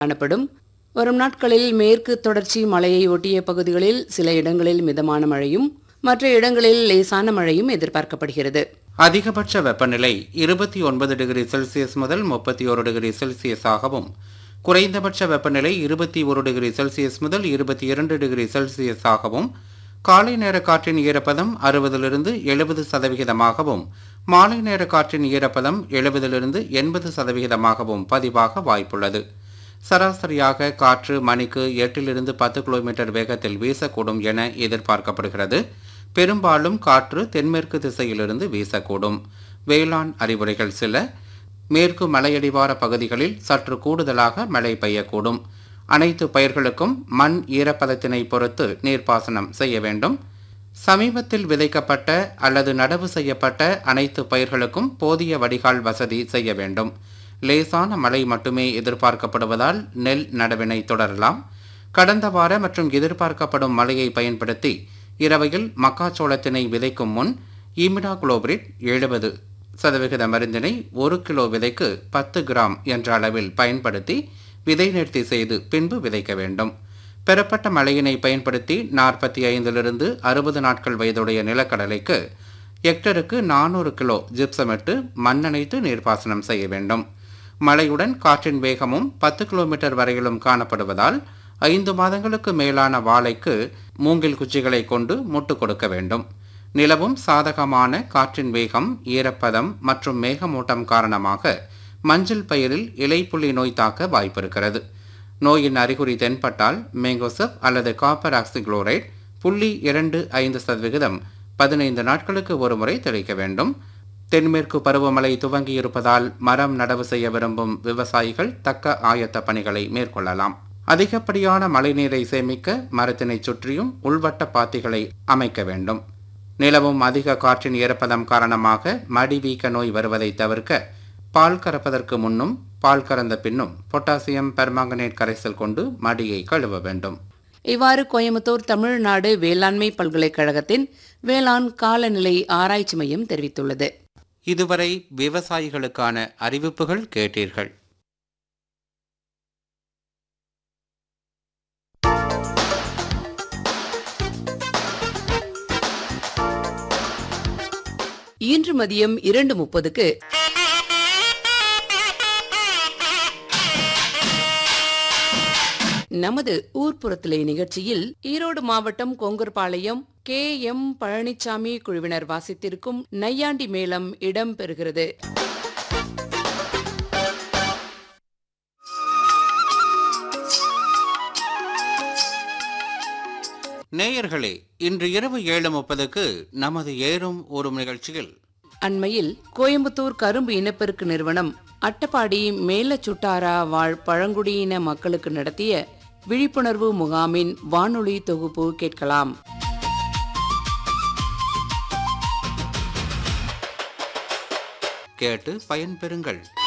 காணப்படும் வரும் நாட்களில் மேற்கு தொடர்ச்சி மலையை ஒட்டிய பகுதிகளில் சில இடங்களில் மிதமான மழையும் மற்ற இடங்களில் லேசான மழையும் எதிர்பார்க்கப்படுகிறது அதிகபட்ச வெப்பநிலை இருபத்தி ஒன்பது டிகிரி செல்சியஸ் முதல் முப்பத்தி ஒரு டிகிரி செல்சியஸாகவும் குறைந்தபட்ச வெப்பநிலை இருபத்தி ஒரு டிகிரி செல்சியஸ் முதல் இருபத்தி இரண்டு டிகிரி செல்சியஸாகவும் காலை நேர காற்றின் ஈரப்பதம் அறுபதிலிருந்து எழுபது சதவிகிதமாகவும் மாலை நேர காற்றின் ஈரப்பதம் எழுபதிலிருந்து எண்பது சதவிகிதமாகவும் பதிவாக வாய்ப்புள்ளது சராசரியாக காற்று மணிக்கு எட்டிலிருந்து பத்து கிலோமீட்டர் வேகத்தில் வீசக்கூடும் என எதிர்பார்க்கப்படுகிறது பெரும்பாலும் காற்று தென்மேற்கு திசையிலிருந்து வீசக்கூடும் வேளாண் அறிவுரைகள் சில மேற்கு மலையடிவார பகுதிகளில் சற்று கூடுதலாக மழை பெய்யக்கூடும் அனைத்து பயிர்களுக்கும் மண் ஈரப்பதத்தினை பொறுத்து நீர்ப்பாசனம் செய்ய வேண்டும் சமீபத்தில் விதைக்கப்பட்ட அல்லது நடவு செய்யப்பட்ட அனைத்து பயிர்களுக்கும் போதிய வடிகால் வசதி செய்ய வேண்டும் லேசான மழை மட்டுமே எதிர்பார்க்கப்படுவதால் நெல் நடவினை தொடரலாம் கடந்த வார மற்றும் எதிர்பார்க்கப்படும் மழையை பயன்படுத்தி இரவையில் மக்காச்சோளத்தினை விதைக்கும் முன் ஈமிடா குளோபிரிட் எழுபது சதவிகித மருந்தினை ஒரு கிலோ விதைக்கு பத்து கிராம் என்ற அளவில் பயன்படுத்தி விதை நிறுத்தி செய்து பின்பு விதைக்க வேண்டும் பெறப்பட்ட மழையினை பயன்படுத்தி நாற்பத்தி ஐந்திலிருந்து அறுபது நாட்கள் வயதுடைய நிலக்கடலைக்கு ஹெக்டருக்கு நானூறு கிலோ ஜிப்சமிட்டு மண்ணணைத்து நீர்ப்பாசனம் செய்ய வேண்டும் மழையுடன் காற்றின் வேகமும் பத்து கிலோமீட்டர் வரையிலும் காணப்படுவதால் ஐந்து மாதங்களுக்கு மேலான வாழைக்கு மூங்கில் குச்சிகளை கொண்டு முட்டு கொடுக்க வேண்டும் நிலவும் சாதகமான காற்றின் வேகம் ஈரப்பதம் மற்றும் மேகமூட்டம் காரணமாக மஞ்சள் பயிரில் இலைப்புள்ளி நோய் தாக்க வாய்ப்பிருக்கிறது நோயின் அறிகுறி தென்பட்டால் மேங்கோசப் அல்லது காப்பர் ஆக்சிக்ளோரைட் புள்ளி இரண்டு ஐந்து சதவிகிதம் பதினைந்து நாட்களுக்கு ஒருமுறை தெளிக்க வேண்டும் தென்மேற்கு பருவமழை துவங்கி இருப்பதால் மரம் நடவு செய்ய விரும்பும் விவசாயிகள் தக்க ஆயத்த பணிகளை மேற்கொள்ளலாம் அதிகப்படியான மழைநீரை சேமிக்க மரத்தினை சுற்றியும் உள்வட்ட பாத்திகளை அமைக்க வேண்டும் நிலவும் அதிக காற்றின் ஈரப்பதம் காரணமாக மடி வீக்க நோய் வருவதை தவிர்க்க பால் கறப்பதற்கு முன்னும் பால் கறந்த பின்னும் பொட்டாசியம் பெர்மாங்கனேட் கரைசல் கொண்டு மடியை கழுவ வேண்டும் இவ்வாறு கோயம்புத்தூர் தமிழ்நாடு வேளாண்மை பல்கலைக்கழகத்தின் வேளாண் காலநிலை ஆராய்ச்சி மையம் தெரிவித்துள்ளது இதுவரை விவசாயிகளுக்கான அறிவிப்புகள் கேட்டீர்கள் இன்று மதியம் இரண்டு முப்பதுக்கு நமது ஊர்ப்புறத்திலே நிகழ்ச்சியில் ஈரோடு மாவட்டம் கொங்கர்பாளையம் கே எம் பழனிசாமி குழுவினர் வாசித்திருக்கும் நையாண்டி மேளம் இடம்பெறுகிறது நேயர்களே இன்று இரவு ஏழு முப்பதுக்கு நமது ஏறும் ஊரும் நிகழ்ச்சியில் அண்மையில் கோயம்புத்தூர் கரும்பு இனப்பெருக்கு நிறுவனம் அட்டப்பாடி மேலச்சுட்டாரா வாழ் பழங்குடியின மக்களுக்கு நடத்திய விழிப்புணர்வு முகாமின் வானொலி தொகுப்பு கேட்கலாம் கேட்டு பயன்பெறுங்கள்